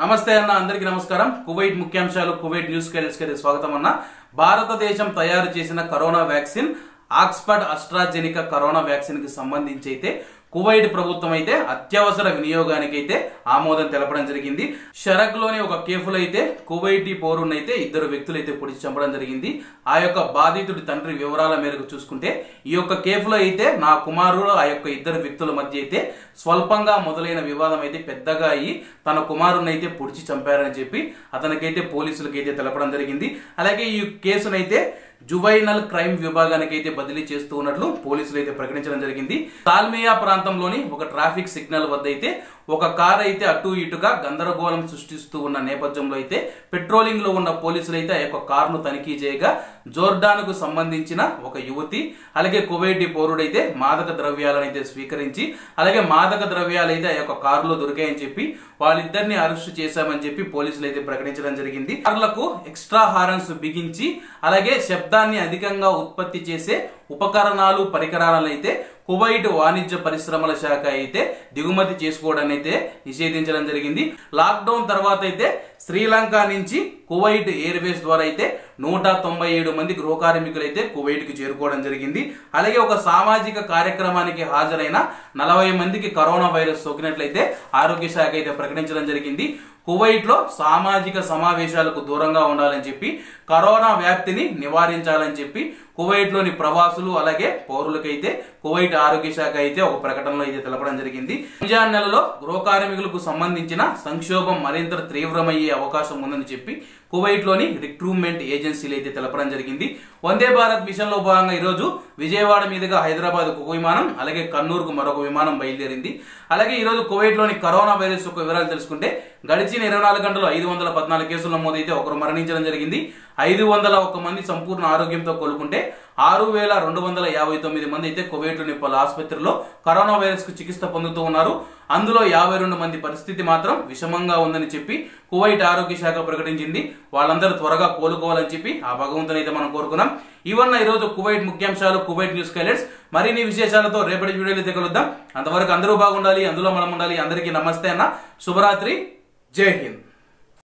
నమస్తే అన్న అందరికీ నమస్కారం కువైట్ ముఖ్యాంశాలు కువైట్ న్యూస్ కి స్వాగతం అన్న భారతదేశం తయారు చేసిన corona vaccine Oxford AstraZeneca corona vaccine కి సంబంధించి అయితే కువైట్ ప్రభుత్వం అయితే అత్యవసర వినియోగానికి అయితే ఆమోదం తెలపడం జరిగింది షరక్ లోని ఒక కేఫ్లో అయితే కువైటీ పౌరునైతే ఇద్దరు వ్యక్తులు అయితే పొడిచి చంపడం జరిగింది ఆ యొక్క బాధితుడి తండ్రి వివరాల మేరకు చూసుకుంటే ఈ యొక్క కేఫ్లో అయితే నా కుమారుడు ఆ యొక్క ఇద్దరు వ్యక్తుల మధ్య అయితే స్వల్పంగా మొదలైన వివాదం అయితే పెద్దగా అయ్యి తన కుమారుని అయితే పొడిచి చంపారని చెప్పి అతనికైతే పోలీసులకి అయితే తెలపడం జరిగింది అలాగే ఈ కేసునైతే జువైనల్ క్రైమ్ విభాగానికి అయితే బదిలీ చేస్తూ ఉన్నట్లు పోలీసులు అయితే ప్రకటించడం జరిగింది తాల్మియా ప్రాంతంలోని ఒక ట్రాఫిక్ సిగ్నల్ వద్ద అయితే ఒక కార్ అయితే అటు ఇటుగా గందరగోళం సృష్టిస్తూ ఉన్న నేపథ్యంలో అయితే పెట్రోలింగ్ లో ఉన్న పోలీసులు అయితే ఆ యొక్క కారును తనిఖీ చేయగా జోర్డాన్ కు సంబంధించిన ఒక యువతి అలాగే కువైటి పౌరుడైతే మాదక ద్రవ్యాలను అయితే స్వీకరించి అలాగే మాదక ద్రవ్యాలు అయితే ఆ యొక్క కారులో దొరికాయని చెప్పి వాళ్ళిద్దరిని అరెస్ట్ చేశామని చెప్పి పోలీసులు అయితే ప్రకటించడం జరిగింది కార్లకు ఎక్స్ట్రా హారన్స్ బిగించి అలాగే శబ్దాన్ని అధికంగా ఉత్పత్తి చేసే ఉపకరణాలు పరికరాలను అయితే కువైట్ వాణిజ్య పరిశ్రమల శాఖ అయితే దిగుమతి చేసుకోవడాన్ని అయితే నిషేధించడం జరిగింది లాక్డౌన్ తర్వాత అయితే శ్రీలంక నుంచి కువైట్ ఎయిర్వేస్ ద్వారా అయితే నూట తొంభై ఏడు మంది గృహ కార్మికులు అయితే కువైట్ కి చేరుకోవడం జరిగింది అలాగే ఒక సామాజిక కార్యక్రమానికి హాజరైన నలభై మందికి కరోనా వైరస్ సోకినట్లయితే ఆరోగ్య శాఖ అయితే ప్రకటించడం జరిగింది కువైట్ లో సామాజిక సమావేశాలకు దూరంగా ఉండాలని చెప్పి కరోనా వ్యాప్తిని నివారించాలని చెప్పి కువైట్ లోని ప్రవాసులు అలాగే పౌరులకైతే కువైట్ ఆరోగ్య శాఖ అయితే ఒక ప్రకటనలో అయితే తెలపడం జరిగింది రంజాన్ నెలలో గృహ కార్మికులకు సంబంధించిన సంక్షోభం మరింత తీవ్రమయ్యే అవకాశం ఉందని చెప్పి కువైట్ లోని రిక్రూట్మెంట్ ఏజెన్సీలు అయితే తెలపడం జరిగింది వందే భారత్ మిషన్ లో భాగంగా ఈరోజు విజయవాడ మీదుగా హైదరాబాద్ ఒక విమానం అలాగే కన్నూరుకు మరొక విమానం బయలుదేరింది అలాగే ఈరోజు కువైట్ లోని కరోనా వైరస్ యొక్క వివరాలు తెలుసుకుంటే గడిచిన ఇరవై నాలుగు గంటలు ఐదు వందల పద్నాలుగు కేసులు నమోదైతే ఒకరు మరణించడం జరిగింది ఐదు వందల ఒక్క మంది సంపూర్ణ ఆరోగ్యంతో కోలుకుంటే ఆరు వేల రెండు వందల యాభై తొమ్మిది మంది అయితే కువైట్లోని పలు ఆసుపత్రుల్లో కరోనా వైరస్ కు చికిత్స పొందుతూ ఉన్నారు అందులో యాభై రెండు మంది పరిస్థితి మాత్రం విషమంగా ఉందని చెప్పి కువైట్ ఆరోగ్య శాఖ ప్రకటించింది వాళ్ళందరూ త్వరగా కోలుకోవాలని చెప్పి ఆ భగవంతుని అయితే మనం కోరుకున్నాం ఇవన్న ఈరోజు కువైట్ ముఖ్యాంశాలు కువైట్ న్యూస్ కైలెట్స్ మరిన్ని విశేషాలతో రేపటి వీడియోలు అయితే కలుద్దాం అంతవరకు అందరూ బాగుండాలి అందులో మనం ఉండాలి అందరికీ నమస్తే అన్న శుభరాత్రి జై హింద్